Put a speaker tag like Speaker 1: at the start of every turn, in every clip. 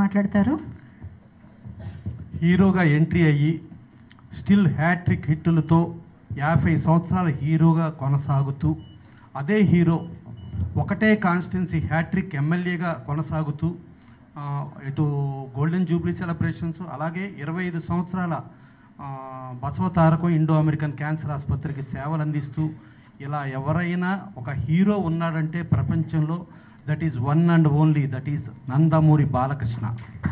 Speaker 1: మాట్లాడతారు
Speaker 2: హీరోగా ఎంట్రీ అయ్యి స్టిల్ హ్యాట్రిక్ హిట్టులతో యాభై సంవత్సరాల హీరోగా కొనసాగుతూ అదే హీరో ఒకటే కాన్స్టిట్యున్సీ హ్యాట్రిక్ ఎమ్మెల్యేగా కొనసాగుతూ ఆ, ఇటు గోల్డెన్ జూబ్లీ సెలబ్రేషన్స్ అలాగే ఇరవై ఐదు సంవత్సరాల ఆ, Basava Tarakam Indo American cancer ఆసుపత్రికి సేవలు అందిస్తూ ఇలా ఎవరైనా ఒక హీరో ఉన్నాడంటే ప్రపంచంలో that is one and only that is Nandamuri Balakrishna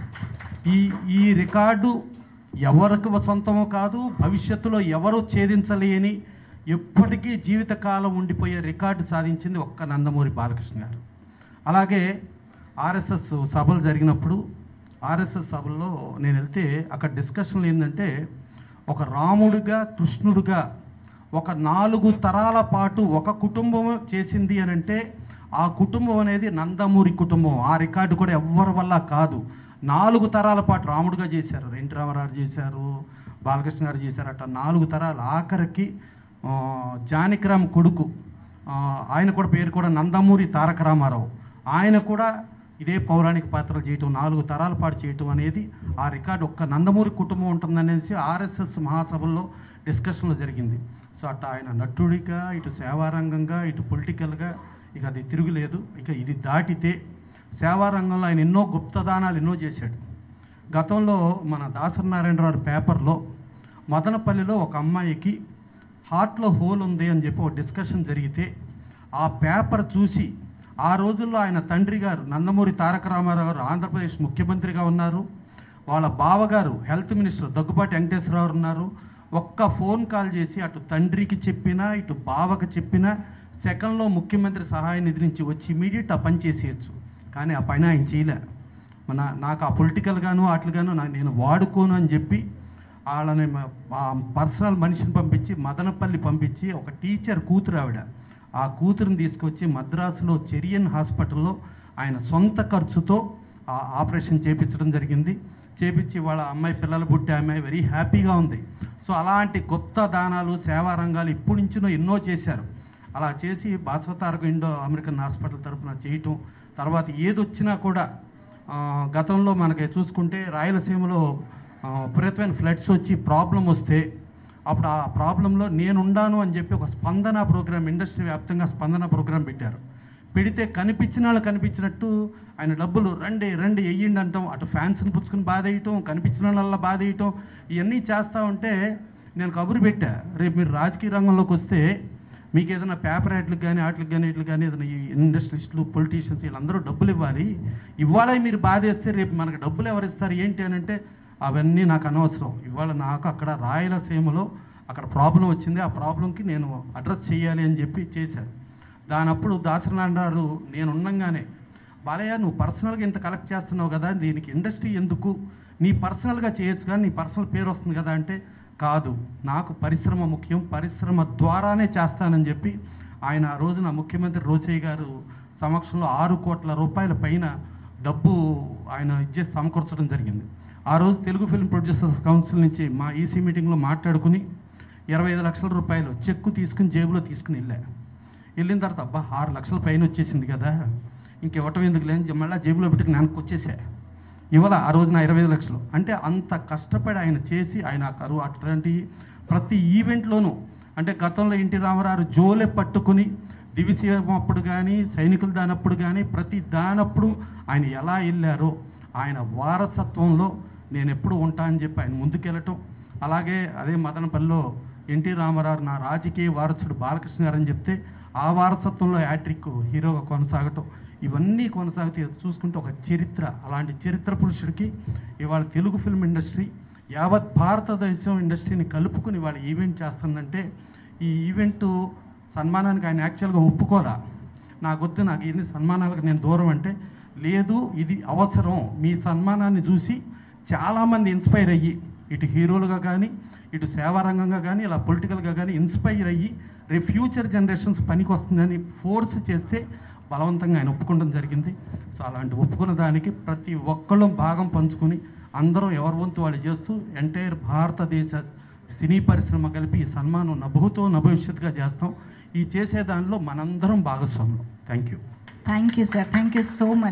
Speaker 2: ఈ ఈ రికార్డు ఎవరికి సొంతమో కాదు భవిష్యత్తులో ఎవరు ఛేదించలేని ఎప్పటికీ జీవితకాలం ఉండిపోయే రికార్డు సాధించింది ఒక్క నందమూరి బాలకృష్ణ గారు అలాగే ఆర్ఎస్ఎస్ సభలు జరిగినప్పుడు ఆర్ఎస్ఎస్ సభల్లో నేను వెళ్తే అక్కడ డిస్కషన్లు ఏంటంటే ఒక రాముడిగా కృష్ణుడిగా ఒక నాలుగు తరాల పాటు ఒక కుటుంబం చేసింది అని అంటే ఆ కుటుంబం అనేది నందమూరి కుటుంబం ఆ రికార్డు కూడా ఎవ్వరి వల్ల కాదు నాలుగు తరాల పాటు రాముడిగా చేశారు ఎన్టీ రామారావు చేశారు బాలకృష్ణ గారు చేశారు అట్లా నాలుగు తరాలు ఆఖరికి ఆ, జానకిరామ్ కొడుకు ఆ, ఆయన కూడా పేరు కూడా నందమూరి తారక రామారావు ఆయన కూడా ఇదే పౌరాణిక పాత్రలు చేయటం నాలుగు తరాల పాటు చేయటం అనేది ఆ రికార్డు ఒక్క నందమూరి కుటుంబం ఉంటుందనేసి ఆర్ఎస్ఎస్ మహాసభల్లో డిస్కషన్లో జరిగింది సో అట్లా ఆయన నటుడిగా ఇటు సేవారంగంగా ఇటు పొలిటికల్గా ఇక అది తిరుగులేదు ఇక ఇది దాటితే సేవారంగంలో ఆయన ఎన్నో గుప్తదానాలు ఎన్నో చేశాడు గతంలో మన దాసరి నారాయణరావు పేపర్లో మదనపల్లిలో ఒక అమ్మాయికి హార్ట్లో హోల్ ఉంది అని చెప్పి ఒక డిస్కషన్ జరిగితే ఆ పేపర్ చూసి ఆ రోజుల్లో ఆయన తండ్రి గారు నందమూరి తారక రామారావు గారు ఆంధ్రప్రదేశ్ ముఖ్యమంత్రిగా ఉన్నారు వాళ్ళ బావగారు హెల్త్ మినిస్టర్ దగ్గుబాటి వెంకటేశ్వరరావు ఉన్నారు ఒక్క ఫోన్ కాల్ చేసి అటు తండ్రికి చెప్పినా ఇటు బావకు చెప్పినా సెకండ్లో ముఖ్యమంత్రి సహాయ నిధి నుంచి వచ్చి ఇమీడియట్ ఆ పని చేసేయచ్చు కానీ ఆ పని ఆయన చేయలే మన నాకు ఆ పొలిటికల్గాను వాటిగాను నా నేను వాడుకోను అని చెప్పి వాళ్ళని మ- ఆ పర్సనల్ మనిషిని పంపించి మదనపల్లి పంపించి ఒక టీచర్ కూతురు ఆవిడ ఆ కూతురుని తీసుకొచ్చి మద్రాసులో చెరియన్ హాస్పిటల్లో ఆయన సొంత ఖర్చుతో ఆ ఆపరేషన్ చేపించడం జరిగింది చేపించి వాళ్ళ అమ్మాయి పిల్లలు పుట్టే అమ్మాయి వెరీ హ్యాపీగా ఉంది సో అలాంటి గొప్ప దానాలు సేవా రంగాలు ఇప్పటి నుంచినో ఎన్నో చేశారు అలా చేసి బాసవతారకు ఇండో అమెరికన్ హాస్పిటల్ తరపున చేయటం తర్వాత ఏదొచ్చినా కూడా ఆ, గతంలో మనకి చూసుకుంటే రాయలసీమలో ఆ, విపరీతమైన ఫ్లడ్స్ వచ్చి ప్రాబ్లం వస్తే అప్పుడు ఆ ప్రాబ్లంలో నేనుండాను అని చెప్పి ఒక స్పందన ప్రోగ్రామ్ ఇండస్ట్రీ వ్యాప్తంగా స్పందన ప్రోగ్రాం పెట్టారు పెడితే కనిపించిన వాళ్ళు కనిపించినట్టు ఆయన డబ్బులు రండి రండి వెయ్యండి అంటాం అటు ఫ్యాన్స్ని పుచ్చుకుని బాధ వేయటం కనిపించిన వాళ్ళ బాధ వేయటం ఇవన్నీ చేస్తూ ఉంటే నేను కబురు పెట్టా రేపు మీరు రాజకీయ రంగంలోకి వస్తే మీకు ఏదైనా పేపర్ యాడ్లకు కానీ వాటికి కానీ వీటికి కానీ ఏదైనా ఈ ఇండస్ట్రియలిస్టులు పొలిటీషియన్స్ వీళ్ళందరూ డబ్బులు ఇవ్వాలి ఇవాళ మీరు బాధేస్తే రేపు మనకు డబ్బులు ఎవరు ఇస్తారు ఏంటి అని అంటే అవన్నీ నాకు అనవసరం ఇవాళ నాకు అక్కడ రాయలసీమలో అక్కడ ప్రాబ్లం వచ్చింది ఆ ప్రాబ్లంకి నేను అడ్రస్ చేయాలి అని చెప్పి చేశాను దానప్పుడు దాసనారాయణ నేను ఉండంగానే బాలయ్య నువ్వు పర్సనల్గా ఇంత కలెక్ట్ చేస్తున్నావు కదా దీనికి ఇండస్ట్రీ ఎందుకు నీ పర్సనల్గా చేయొచ్చు కానీ నీ పర్సనల్ పేరు వస్తుంది కదా అంటే కాదు నాకు పరిశ్రమ ముఖ్యం పరిశ్రమ ద్వారానే చేస్తానని చెప్పి ఆయన ఆ రోజున ముఖ్యమంత్రి రోసయ్య గారు సమక్షంలో ఆరు కోట్ల రూపాయల పైన డబ్బు ఆయన ఇచ్చే సమకూర్చడం జరిగింది ఆ రోజు తెలుగు ఫిల్మ్ ప్రొడ్యూసర్స్ కౌన్సిల్ నుంచి మా ఈసీ మీటింగ్లో మాట్లాడుకుని ఇరవై ఐదు లక్షల రూపాయలు చెక్కు తీసుకుని జేబులో తీసుకుని వెళ్ళా వెళ్ళిన తర్వాత అబ్బా ఆరు లక్షల పైన వచ్చేసింది కదా ఇంకివ్వటం ఎందుకు లేని మళ్ళీ జేబులో పెట్టుకుని వెనక్కి వచ్చేసా ఇవాళ ఆ రోజున ఇరవై ఐదు లక్షలు అంటే అంత కష్టపడి ఆయన చేసి ఆయన ఆ కరువు అట్లాంటి ప్రతి ఈవెంట్లోనూ అంటే గతంలో ఎన్టీ రామారావు జోలె పట్టుకుని దివిసీమ అప్పుడు కానీ సైనికుల దానప్పుడు కానీ ప్రతి దానప్పుడు ఆయన ఎలా వెళ్ళారో ఆయన వారసత్వంలో నేను ఎప్పుడు ఉంటా అని చెప్పి ఆయన ముందుకెళ్ళటం అలాగే అదే మదనపల్లిలో ఎన్టీ రామారావు నా రాజకీయ వారసుడు బాలకృష్ణ గారు అని చెప్తే ఆ వారసత్వంలో యాట్రిక్ హీరోగా కొనసాగటం ఇవన్నీ కొనసాగితే చూసుకుంటే ఒక చరిత్ర అలాంటి చరిత్ర పురుషుడికి ఇవాళ తెలుగు ఫిల్మ్ ఇండస్ట్రీ యావత్ భారతదేశం ఇండస్ట్రీని కలుపుకుని ఇవాళ ఈవెంట్ చేస్తుందంటే ఈ ఈవెంట్ సన్మానానికి ఆయన యాక్చువల్గా ఒప్పుకోరా నాకు వద్దు నాకు ఎన్ని సన్మానాలకు నేను దూరం అంటే లేదు ఇది అవసరం మీ సన్మానాన్ని చూసి చాలామంది ఇన్స్పైర్ అయ్యి ఇటు హీరోలుగా కానీ ఇటు సేవారంగంగా కానీ ఇలా పొలిటికల్గా కానీ ఇన్స్పైర్ అయ్యి రేపు ఫ్యూచర్ జనరేషన్స్ పనికి వస్తుందని ఫోర్స్ చేస్తే బలవంతంగా ఆయన ఒప్పుకోవడం జరిగింది సో అలాంటి ఒప్పుకున్న దానికి ప్రతి ఒక్కళ్ళు భాగం పంచుకుని అందరూ ఎవరి వంతు వాళ్ళు చేస్తూ ఎంటైర్ భారతదేశ సినీ పరిశ్రమ కలిపి ఈ సన్మానం నభూతో నభవిష్యత్తుగా చేస్తాం ఈ చేసే దానిలో మనందరం భాగస్వాములు thank you
Speaker 1: thank you sir thank you so much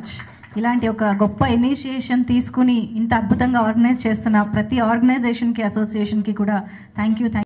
Speaker 1: ఇలాంటి ఒక గొప్ప ఇనిషియేషన్ తీసుకుని ఇంత అద్భుతంగా ఆర్గనైజ్ చేస్తున్న ప్రతి ఆర్గనైజేషన్కి అసోసియేషన్కి కూడా థ్యాంక్ యూ థ్యాంక్